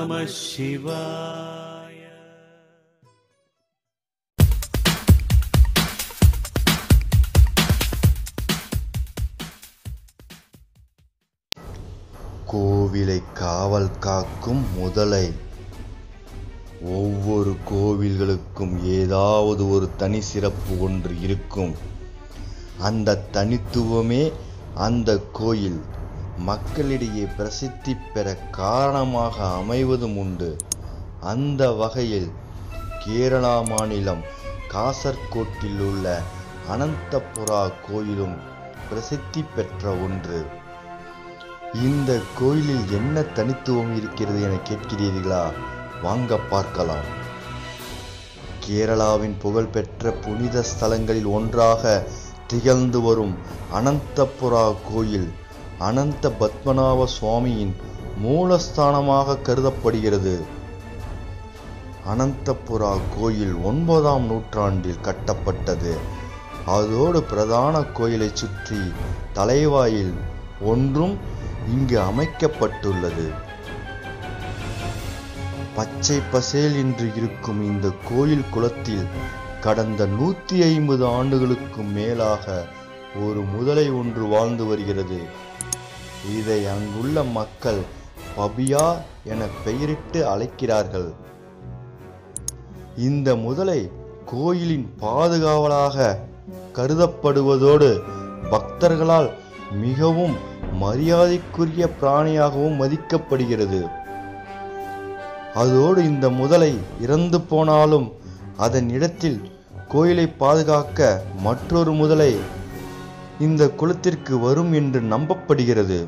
நம சிவாய கோவிலை காவல் காக்கும் முதலை ஒவ்வொரு கோவில்களுக்கும் ஏதாவது ஒரு தனி சிறப்பு ஒன்று இருக்கும் அந்த தனித்துவமே அந்த கோயில் மக்களிடையே பிரசித்தி பெற காரணமாக அமைவதும் உண்டு அந்த வகையில் கேரளா மாநிலம் காசர்கோட்டில் உள்ள அனந்தபுரா கோயிலும் பிரசித்தி பெற்ற ஒன்று இந்த கோயிலில் என்ன தனித்துவம் இருக்கிறது என கேட்கிறீர்களா வாங்க பார்க்கலாம் கேரளாவின் புகழ்பெற்ற புனித ஸ்தலங்களில் ஒன்றாக திகழ்ந்து வரும் அனந்தபுரா கோயில் அனந்த பத்மநாப சுவாமியின் மூலஸ்தானமாக கருதப்படுகிறது அனந்தபுரா கோயில் ஒன்பதாம் நூற்றாண்டில் கட்டப்பட்டது அதோடு பிரதான கோயிலை சுற்றி தலைவாயில் ஒன்றும் இங்கு அமைக்கப்பட்டுள்ளது பச்சை பசேல் என்று இருக்கும் இந்த கோயில் குளத்தில் கடந்த நூத்தி ஐம்பது ஆண்டுகளுக்கு மேலாக ஒரு முதலை ஒன்று வாழ்ந்து வருகிறது இதை அங்குள்ள மக்கள் பபியா என பெயரிட்டு அழைக்கிறார்கள் இந்த முதலை கோயிலின் பாதுகாவலாக கருதப்படுவதோடு பக்தர்களால் மிகவும் மரியாதைக்குரிய பிராணியாகவும் மதிக்கப்படுகிறது அதோடு இந்த முதலை இறந்து போனாலும் அதன் இடத்தில் கோயிலை பாதுகாக்க மற்றொரு முதலை இந்த குலத்திற்கு வரும் என்று நம்பப்படுகிறது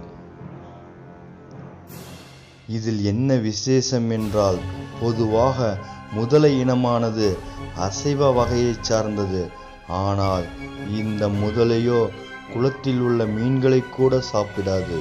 இதில் என்ன விசேஷம் என்றால் பொதுவாக முதலை இனமானது அசைவ வகையைச் சார்ந்தது ஆனால் இந்த முதலையோ குளத்தில் உள்ள மீன்களை கூட சாப்பிடாது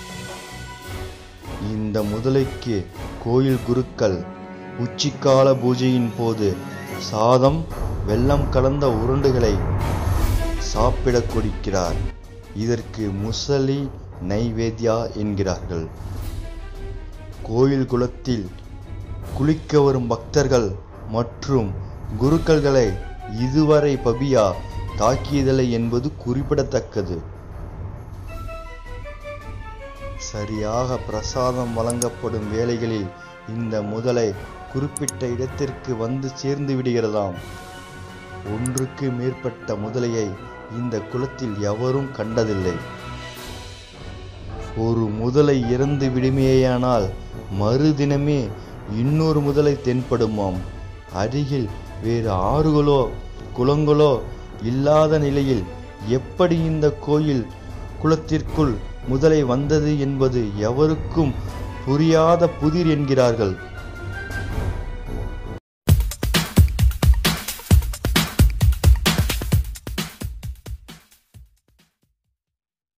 இந்த முதலைக்கு கோயில் குருக்கள் உச்சிக்கால பூஜையின் போது சாதம் வெல்லம் கலந்த உருண்டுகளை சாப்பிடக் கொடுக்கிறார் இதற்கு முசலி நைவேத்யா என்கிறார்கள் கோயில் குளத்தில் குளிக்க வரும் பக்தர்கள் மற்றும் குருக்கள்களை இதுவரை பபியா தாக்கியதில்லை என்பது குறிப்பிடத்தக்கது சரியாக பிரசாதம் வழங்கப்படும் வேளைகளில் இந்த முதலை குறிப்பிட்ட இடத்திற்கு வந்து சேர்ந்து விடுகிறதாம் ஒன்றுக்கு மேற்பட்ட முதலையை இந்த குளத்தில் எவரும் கண்டதில்லை ஒரு முதலை இறந்து விடுமேயானால் மறுதினமே இன்னொரு முதலை தென்படுமாம் அருகில் வேறு ஆறுகளோ குளங்களோ இல்லாத நிலையில் எப்படி இந்த கோயில் குளத்திற்குள் முதலை வந்தது என்பது எவருக்கும் புரியாத புதிர் என்கிறார்கள்